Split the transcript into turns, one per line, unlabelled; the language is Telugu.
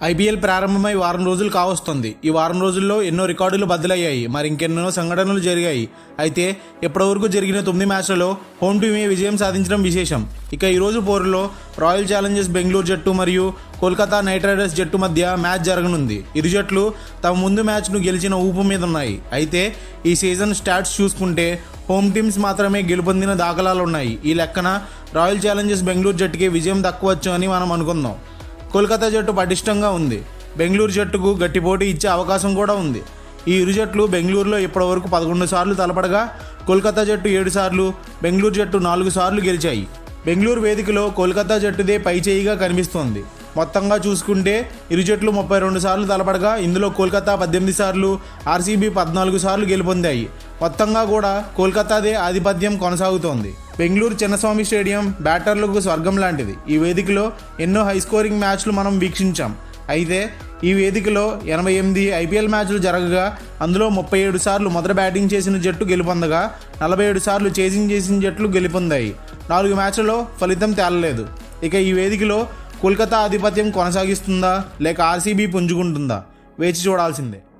ఐపీఎల్ ప్రారంభమై వారం రోజులు కావస్తుంది ఈ వారం రోజుల్లో ఎన్నో రికార్డులు బద్దలయ్యాయి మరి ఇంకెన్నో సంఘటనలు జరిగాయి అయితే ఇప్పటివరకు జరిగిన తొమ్మిది మ్యాచ్లలో హోమ్ టీమే విజయం సాధించడం విశేషం ఇక ఈరోజు పోరులో రాయల్ ఛాలెంజర్స్ బెంగళూరు జట్టు మరియు కోల్కతా నైట్ రైడర్స్ జట్టు మధ్య మ్యాచ్ జరగనుంది ఇరు జట్లు తమ ముందు మ్యాచ్ను గెలిచిన ఊపు మీద ఉన్నాయి అయితే ఈ సీజన్ స్టాట్స్ చూసుకుంటే హోమ్ టీమ్స్ మాత్రమే గెలుపొందిన దాఖలాలు ఉన్నాయి ఈ లెక్కన రాయల్ ఛాలెంజర్స్ బెంగళూరు జట్టుకి విజయం దక్కవచ్చు అని మనం అనుకుందాం కోల్కతా జట్టు పటిష్టంగా ఉంది బెంగళూరు జట్టుకు గట్టి పోటీ ఇచ్చే అవకాశం కూడా ఉంది ఈ ఇరు జట్లు బెంగళూరులో ఇప్పటివరకు పదకొండు సార్లు తలపడగా కోల్కతా జట్టు ఏడు సార్లు బెంగళూరు జట్టు నాలుగు సార్లు గెలిచాయి బెంగళూరు వేదికలో కోల్కతా జట్టుదే పైచేయిగా కనిపిస్తోంది మొత్తంగా చూసుకుంటే ఇరు జట్లు ముప్పై రెండు సార్లు తలపడగా ఇందులో కోల్కతా పద్దెనిమిది సార్లు ఆర్సీబీ పద్నాలుగు సార్లు గెలుపొందాయి మొత్తంగా కూడా కోల్కతాదే ఆధిపత్యం కొనసాగుతోంది బెంగళూరు చిన్నస్వామి స్టేడియం బ్యాటర్లకు స్వర్గం లాంటిది ఈ వేదికలో ఎన్నో హై స్కోరింగ్ మ్యాచ్లు మనం వీక్షించాం అయితే ఈ వేదికలో ఎనభై ఎనిమిది ఐపీఎల్ మ్యాచ్లు జరగగా అందులో ముప్పై ఏడు సార్లు మొదట బ్యాటింగ్ చేసిన జట్టు గెలుపొందగా నలభై ఏడు సార్లు చేసింగ్ చేసిన జట్లు గెలుపొందాయి నాలుగు మ్యాచ్లలో ఫలితం తేలలేదు ఇక ఈ వేదికలో కోల్కతా ఆధిపత్యం కొనసాగిస్తుందా లేక ఆర్సీబీ పుంజుకుంటుందా వేచి చూడాల్సిందే